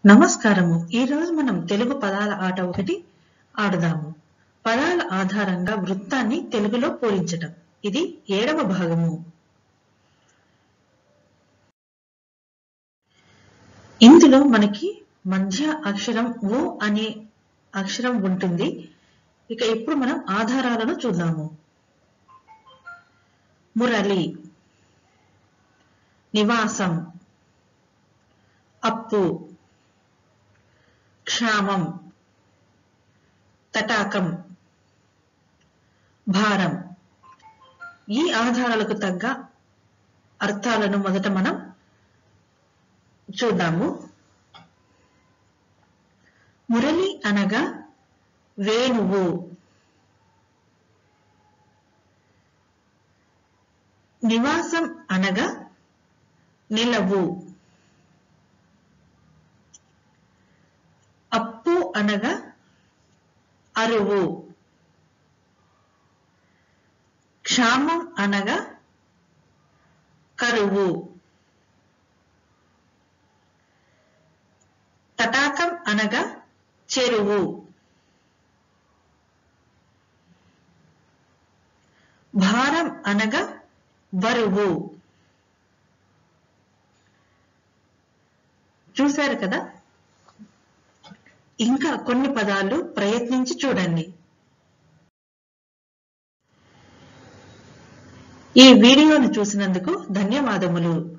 నమస్కారము ఈ రోజు మనం తెలుగు పదాల ఆట ఒకటి ఆడుదాము పదాల ఆధారంగా వృత్తాన్ని తెలుగులో పూరించటం ఇది ఏడవ భాగము ఇందులో మనకి మధ్య అక్షరం ఓ అనే అక్షరం ఉంటుంది ఇక ఇప్పుడు మనం ఆధారాలను చూద్దాము మురళి నివాసం అప్పు క్షామం తటాకం భారం ఈ ఆధారాలకు తగ్గ అర్థాలను మొదట మనం చూద్దాము మురళి అనగా వేణువు నివాసం అనగా నిలవు అప్పు అనగా అరువు క్షామం అనగా కరువు తటాకం అనగా చెరువు భారం అనగా బరువు చూశారు కదా ఇంకా కొన్ని పదాలు ప్రయత్నించి చూడండి ఈ వీడియోను చూసినందుకు ధన్యవాదములు